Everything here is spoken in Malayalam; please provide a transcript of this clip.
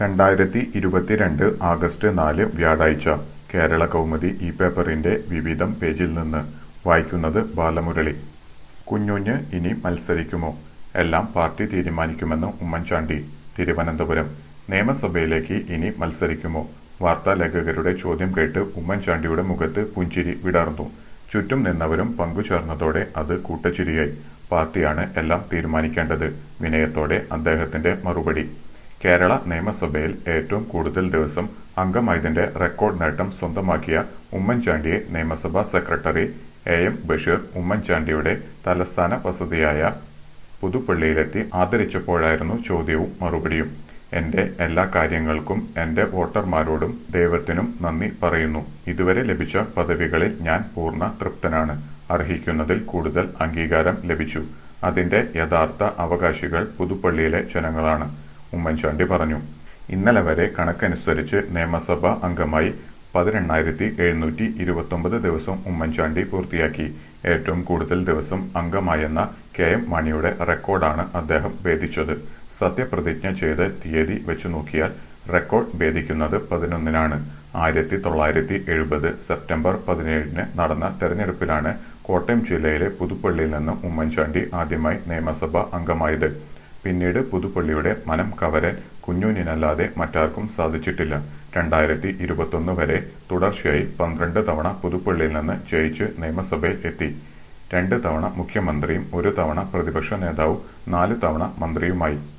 രണ്ടായിരത്തി ഇരുപത്തിരണ്ട് ആഗസ്റ്റ് നാല് വ്യാഴാഴ്ച കേരള കൗമുദി ഈ പേപ്പറിന്റെ വിവിധം പേജിൽ നിന്ന് വായിക്കുന്നത് ബാലമുരളി കുഞ്ഞുഞ്ഞ് ഇനി മത്സരിക്കുമോ എല്ലാം പാർട്ടി തീരുമാനിക്കുമെന്ന് ഉമ്മൻചാണ്ടി തിരുവനന്തപുരം നിയമസഭയിലേക്ക് ഇനി മത്സരിക്കുമോ വാർത്താ ലേഖകരുടെ ചോദ്യം കേട്ട് ഉമ്മൻചാണ്ടിയുടെ മുഖത്ത് പുഞ്ചിരി വിടർന്നു ചുറ്റും നിന്നവരും പങ്കുചേർന്നതോടെ അത് കൂട്ടച്ചിരിയായി പാർട്ടിയാണ് എല്ലാം തീരുമാനിക്കേണ്ടത് വിനയത്തോടെ അദ്ദേഹത്തിന്റെ മറുപടി കേരള നിയമസഭയിൽ ഏറ്റവും കൂടുതൽ ദിവസം അംഗമായതിന്റെ റെക്കോർഡ് നേട്ടം സ്വന്തമാക്കിയ ഉമ്മൻചാണ്ടിയെ നിയമസഭാ സെക്രട്ടറി എ എം ബഷീർ ഉമ്മൻചാണ്ടിയുടെ തലസ്ഥാന വസതിയായ പുതുപ്പള്ളിയിലെത്തി ആദരിച്ചപ്പോഴായിരുന്നു ചോദ്യവും മറുപടിയും എന്റെ എല്ലാ കാര്യങ്ങൾക്കും എന്റെ വോട്ടർമാരോടും ദൈവത്തിനും നന്ദി പറയുന്നു ഇതുവരെ ലഭിച്ച പദവികളിൽ ഞാൻ പൂർണ്ണ തൃപ്തനാണ് അർഹിക്കുന്നതിൽ കൂടുതൽ അംഗീകാരം ലഭിച്ചു അതിന്റെ യഥാർത്ഥ അവകാശികൾ പുതുപ്പള്ളിയിലെ ജനങ്ങളാണ് ഉമ്മൻചാണ്ടി പറഞ്ഞു ഇന്നലെ വരെ കണക്കനുസരിച്ച് നിയമസഭാ അംഗമായി പതിനെണ്ണായിരത്തി എഴുന്നൂറ്റി ഇരുപത്തൊമ്പത് ദിവസം ഉമ്മൻചാണ്ടി പൂർത്തിയാക്കി ഏറ്റവും കൂടുതൽ ദിവസം അംഗമായെന്ന കെ എം മാണിയുടെ റെക്കോർഡാണ് അദ്ദേഹം ഭേദിച്ചത് സത്യപ്രതിജ്ഞ ചെയ്ത് തീയതി വെച്ചു നോക്കിയാൽ റെക്കോർഡ് ഭേദിക്കുന്നത് പതിനൊന്നിനാണ് ആയിരത്തി തൊള്ളായിരത്തി എഴുപത് സെപ്റ്റംബർ പതിനേഴിന് നടന്ന തെരഞ്ഞെടുപ്പിലാണ് കോട്ടയം ജില്ലയിലെ പുതുപ്പള്ളിയിൽ നിന്ന് ഉമ്മൻചാണ്ടി ആദ്യമായി നിയമസഭാ അംഗമായത് പിന്നീട് പുതുപ്പള്ളിയുടെ മനം കവരാൻ കുഞ്ഞുഞ്ഞിനല്ലാതെ മറ്റാർക്കും സാധിച്ചിട്ടില്ല രണ്ടായിരത്തി ഇരുപത്തൊന്ന് വരെ തുടർച്ചയായി പന്ത്രണ്ട് തവണ പുതുപ്പള്ളിയിൽ നിന്ന് ജയിച്ച് നിയമസഭയിൽ എത്തി രണ്ട് തവണ മുഖ്യമന്ത്രിയും ഒരു തവണ പ്രതിപക്ഷ നേതാവും നാല് തവണ മന്ത്രിയുമായി